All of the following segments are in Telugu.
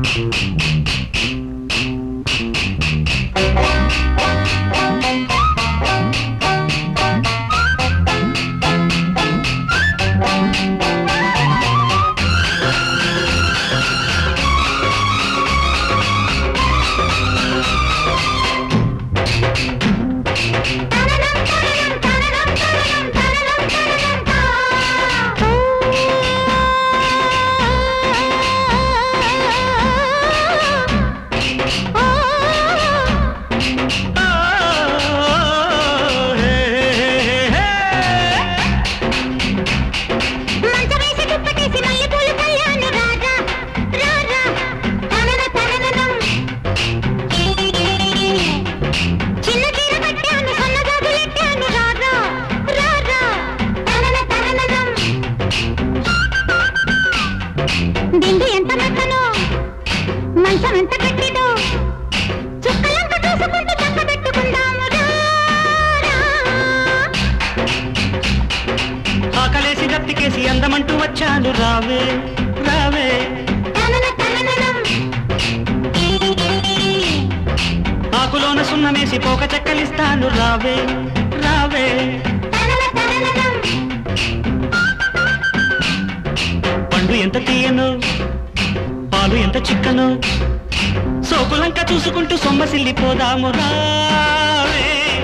మంచమేసి దుప్పటేసి మల్లెపూలు కళ్యాణి రారా రారా తనన తనననం చిన్న చీర కట్టాను సన్న జాజులెట్టాను రారా రారా తనన తనననం దిండు ఎంత మెత్తనో మంచం ఎంత గట్టిదో చుక్కలంక చూసుకుంటూ చక్క పెట్టుకుందాము రా ఆకలేసి దప్పికేసి అందమంటూ వచ్చాను రావే రావే తనన తనననం ఆకులోన సున్నమేసి పోక చెక్కలిస్తాను రావే రావే తనన తనననం పండు ఎంత తీయను పాలు ఎంత చిక్కను సోకులంక చూసుకుంటూ సొమ్మసిల్లిపోదాము రావే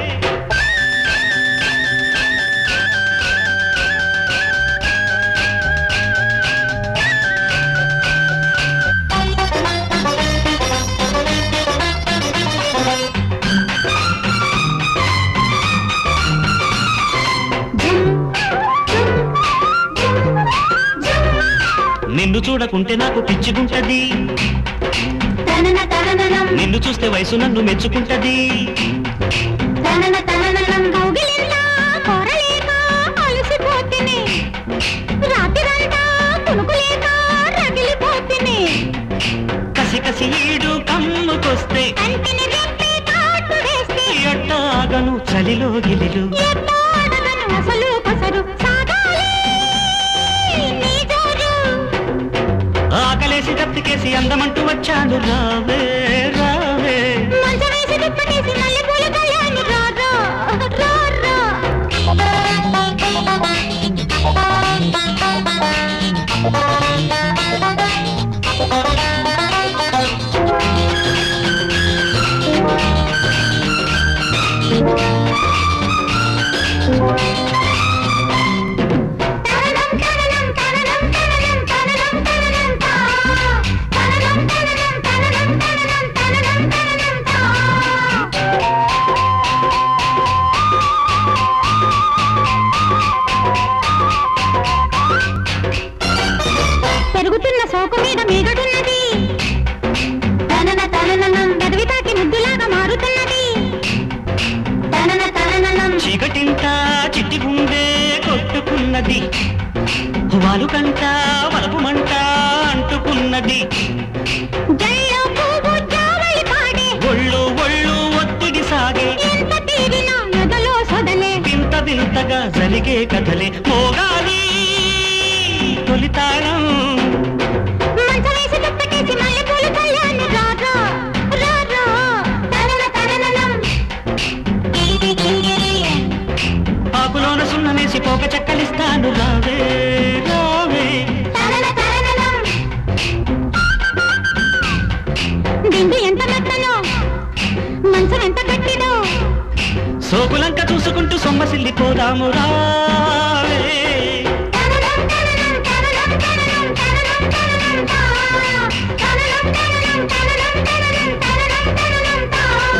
నిన్ను చూడకుంటే నాకు పిచ్చిగుంటది తనన తనననం నిన్ను చూస్తే వయసు నన్ను మెచ్చుకుంటది తనన తనననం కౌగిలిందా కోరలేక అలసిపోతిని రాత్రిరంతా కునుకులేక రగిలిపోతిని కసి కసి ఈడు కమ్ముకొస్తే కంటిని రెప్పి కాటు వేస్తే ఎట్టాగను చలిలో గిలిలు ఎట్టో అడగను అసలు కొసరు సాగాలి నీ జోరు ఆకలేసి దప్పికేసి అందమంటూ వచ్చాను రావే రావే మంచం వేసి దుప్పటేసి మల్లెపూల కళ్యాణి రారా రారా తననం తననం తననం తననం తననం తననం తా తననం తననం తననం తననం తననం తననం తా పెరుగుతున్న సోకు మీద మీగడున్నది తనన తనననం గదివి తాకి ముద్దులాగా మారుతున్నది తనన తనననం చీకటింత చిట్టి గుండె కొట్టుకున్నది వాలు కంట వలపు మంట అంటుకున్నది జల్లో పువ్వు జావళి పాడే ఒళ్ళు ఒళ్ళు ఒత్తిడి సాగే ఎంత తీరినా ఎదలో సొదలే వింత వింతగా జరిగే కథలే మోగాలి తొలితాళం మంచం వేసి దుప్పటేసి మల్లెపూలు కళ్యాణి రారా రారా తనన తనననం ఆకులోన సున్నమేసి పోక చెక్కలిస్తాను రావే రావే తనన తనననం దిండు ఎంత మెత్తనో మంచం ఎంత గట్టిదో సోకులంక చూసుకుంటూ సొమ్మసిల్లిపోదాము రావే తననం తననం తననం తననం తననం తననం తా తననం తననం తననం తననం తననం తననం తా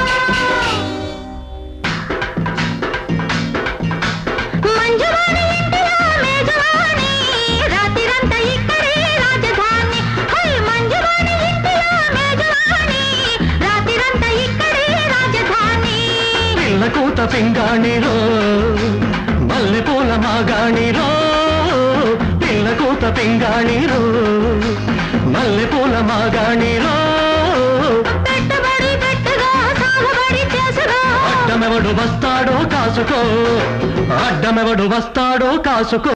మంజువాణి ఇంటిలో మేజవాణి రాత్రిరంతా ఇక్కడే రాజధాని హై మంజువాణి ఇంటిలో మేజవాణి రాత్రిరంతా ఇక్కడే రాజధాని పిల్లకూత పింగాణిరో మల్లెపూల మాగాణిరో పిల్లకూత పింగాణిరో మల్లెపూల మాగాణిరో పెట్టుబడి పెట్టుగా సాగుబడి చేసుగా అడ్డమెవడు వస్తాడో కాసుకో అడ్డమెవడు వస్తాడో కాసుకో